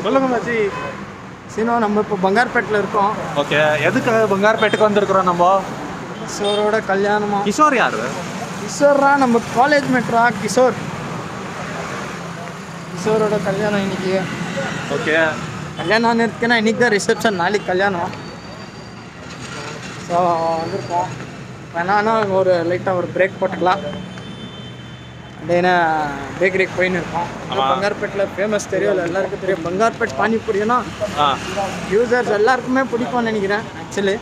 சொல்லுங்க மச்சி சீனோ நம்ம இப்போ பங்கார்பேட்டில் இருக்கோம் ஓகே எதுக்கு பங்கார்பேட்டுக்கு வந்திருக்கிறோம் நம்ம கிஷோரோட கல்யாணமா கிஷோர் யாரு கிஷோர்ரா நம்ம காலேஜ் மேட்ரா கிஷோர் கிஷோரோட கல்யாணம் இன்னைக்கு ஓகே கல்யாணம் ஆனிருக்குன்னா இன்னைக்கு தான் ரிசப்ஷன் நாளைக்கு கல்யாணம் ஸோ வந்திருக்கோம் வேணான்னா ஒரு லைட்டாக ஒரு பிரேக் போட்டுக்கலாம் அப்படின்னா பேக்கரிக்கு போயின்னு இருக்கோம் ஆமா. பங்கார்பேட்டில் ஃபேமஸ் தெரியும் எல்லாருக்கும் தெரியும் பங்கார்பேட் பானிபூரினா ஆ யூசர்ஸ் எல்லாருக்குமே பிடிக்கும்னு நினைக்கிறேன் ஆக்சுவலி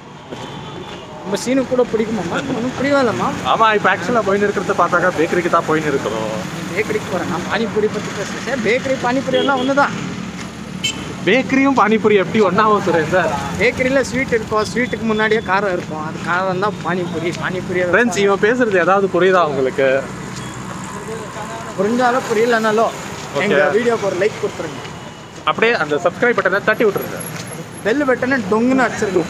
நம்ம சீனுக்கு கூட பிடிக்குமாம்மா ஒன்றும் பிடிக்கும் இல்லைம்மா ஆமா இப்போ ஆக்சுவலாக போயின்னு இருக்கிறத பார்த்தாக்கா பேக்கரிக்கு தான் போயின்னு இருக்கிறோம் பேக்கரிக்கு போகிறேன் நான் பானிபூரி பற்றி பேசுகிறேன் பேக்கரி பானிபூரி எல்லாம் ஒன்று தான் பேக்கரியும் பானிபூரி எப்படி ஒன்றாவும் சுரேந்தர் பேக்கரியில் ஸ்வீட் இருக்கும் ஸ்வீட்டுக்கு முன்னாடியே காரம் இருக்கும் அது காரம் தான் பானிபூரி பானிபூரி ஃப்ரெண்ட்ஸ் இவன் பேசுறது ஏதாவது புரியுதா உங்களுக்கு புரிஞ்சாலும் புரியலனாலும் Okay. எங்கள் வீடியோக்கு ஒரு லைக் கொடுத்துருங்க அப்படியே அந்த சப்ஸ்கிரைப் பட்டனை தட்டி விட்டுருங்க பெல் பட்டனை டொங்குன்னு அடிச்சிருக்கோம்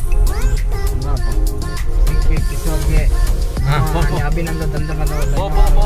ಕಿಶೋರ್ಗೆ ಅಭಿನಂದನೆ ಧನ್ಯವಾದಗಳು